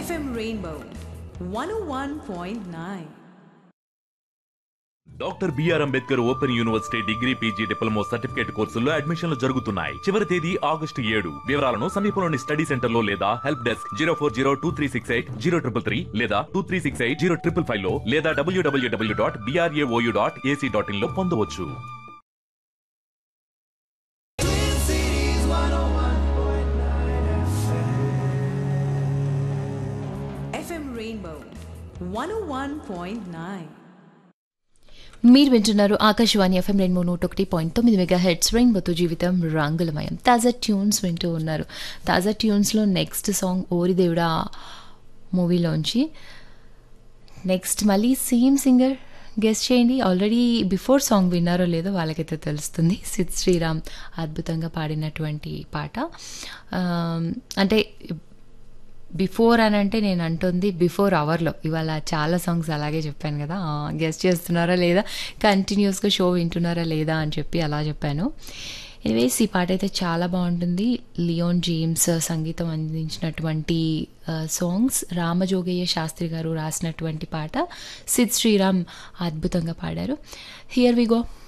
FM Rainbow 101.9. Doctor BR Ambedkar open university degree PG diploma certificate కోర్సుల్లో అడ్మిషన్లు జరుగుతున్నాయి చివరి తేదీ ఆగస్టు ఏడు వివరాలను సమీపంలోని స్టడీ సెంటర్ లో లేదా help desk zero four zero two three six eight zero triple three లేదా two three six eight zero triple five లో లేదా W W W dot BRAOU dot AC dot in లో పొందవచ్చు FM Rainbow 101.9. మీరు వింటున్నారు ఆకాశవాణి ఎఫ్ఎం రెండు నూట ఒకటి పాయింట్ తొమ్మిది మెగా హెడ్స్ రెయిన్బోతో జీవితం రంగులమయం తాజా ట్యూన్స్ వింటూ ఉన్నారు తాజా ట్యూన్స్లో నెక్స్ట్ సాంగ్ ఓరిదేవుడా మూవీలోంచి నెక్స్ట్ మళ్ళీ సేమ్ సింగర్ గెస్ట్ చేయండి ఆల్రెడీ బిఫోర్ సాంగ్ విన్నారో లేదో వాళ్ళకైతే తెలుస్తుంది సిద్ శ్రీరామ్ అద్భుతంగా పాడినటువంటి పాట ఆ, అంటే బిఫోర్ అని అంటే నేను అంటుంది బిఫోర్ అవర్లో ఇవాళ చాలా సాంగ్స్ అలాగే చెప్పాను కదా గెస్ట్ చేస్తున్నారా లేదా కంటిన్యూస్గా షో వింటున్నారా లేదా అని చెప్పి అలా చెప్పాను ఎనివేస్ ఈ పాట అయితే చాలా బాగుంటుంది లియోన్ జేమ్స్ సంగీతం అందించినటువంటి సాంగ్స్ రామజోగయ్య శాస్త్రి గారు రాసినటువంటి పాట సిద్ శ్రీరామ్ అద్భుతంగా పాడారు హియర్ వి గో